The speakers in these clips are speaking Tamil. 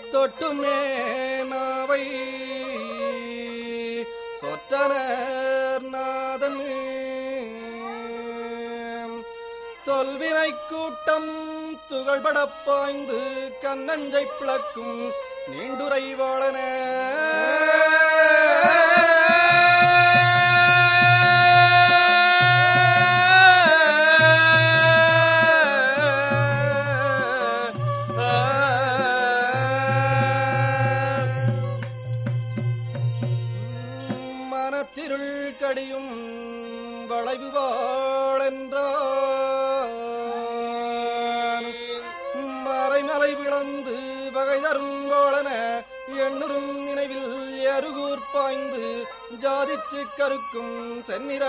தொட்டுமே நாவை சொற்றனர் நாதன் தொல்வினை கூட்டம் துகள்படப் பாய்ந்து கண்ணஞ்சை பிளக்கும் நீண்டுரை வாழன மனத்திருள் கடியும் வளைவு வாழென்றான் மறைமலை விளந்து வகை தரும் வாழன எண்ணுறும் நினைவில் எருகூர் பாய்ந்து ஜாதிச்சு கருக்கும் செந்நிற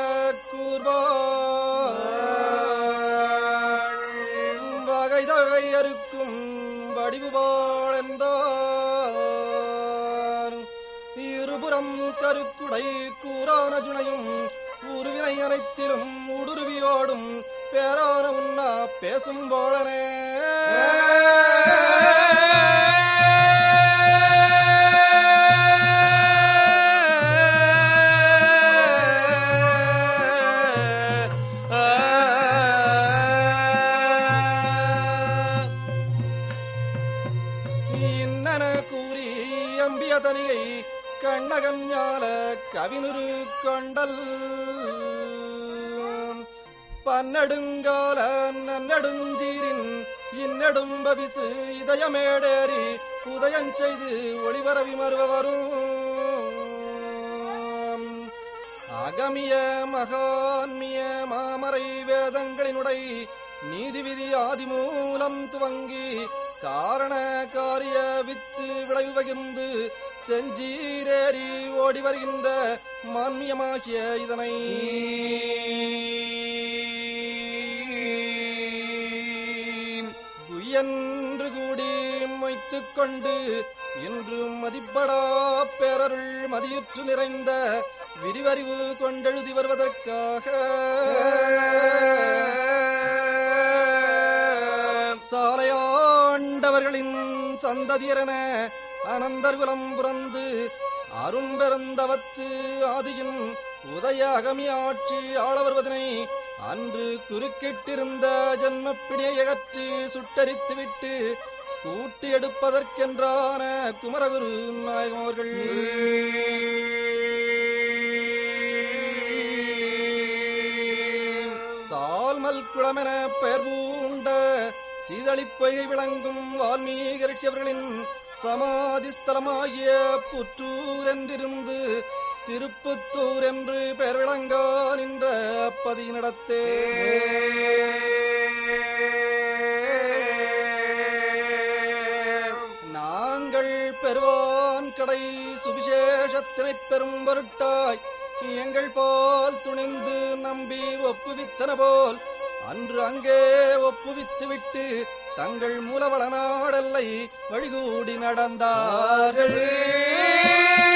கூர்வாள் வகை தகை அறுக்கும் வடிவு வாழென்றான் இருபுறம் கருக்குடை கூறான ஜுனையும் உருவினை அனைத்திலும் உடுருவியோடும் பேரான உண்ணா பேசும் போலனே இன்னன கூறி அம்பிய தனிகை கண்ணகன் ஞால கவினுரு கொண்டல் பன்னடுங்கால நன்னடுஞ்சீரின் இன்னடும் பவிசு இதயமேடேறி உதயம் செய்து ஒளிபரவி மறுவரும் அகமிய மகான்மிய மாமரை வேதங்களினுடை நீதி விதி ஆதிமூலம் துவங்கி காரண காரிய வித்து விளைவு பகிர்ந்து செஞ்சீரேறி ஓடி வருகின்ற மான்மியமாகிய இதனை துயன்று கூடி மொய்த்துக் கொண்டு இன்று மதிப்படா பேரருள் மதியுற்று நிறைந்த விரிவறிவு கொண்டெழுதி வருவதற்காக சாலையாண்டவர்களின் சந்ததியரென அனந்தர்குலம் புறந்து அரும்பெருந்தவத்து ஆதியின் உதய அகமி ஆட்சி ஆள வருவதனை அன்று குறுக்கிட்டிருந்த ஜன்மப்பிடியை அகற்றி சுட்டரித்துவிட்டு கூட்டி எடுப்பதற்கென்றான குமரகுரு நாயகம் அவர்கள் சால்மல் குளமென பெயர் பூண்ட சீதளிப்பொய்கை விளங்கும் வால்மீகி ரிஷியவர்களின் சமாதி ஸ்தலமாகிய புற்றூர் என்றிருந்து திருப்புத்தூர் என்று பெயர் விளங்கா நின்ற பதியினிடத்தே நாங்கள் பெறுவான் கடை சுவிசேஷத்தினைப் பெறும் பொருட்டாய் எங்கள் போல் துணிந்து நம்பி ஒப்புவித்தன போல் அன்று அங்கே ஒப்புவித்து விட்டு தங்கள் மூலவள நாடல்லை வழிகூடி நடந்தார்களே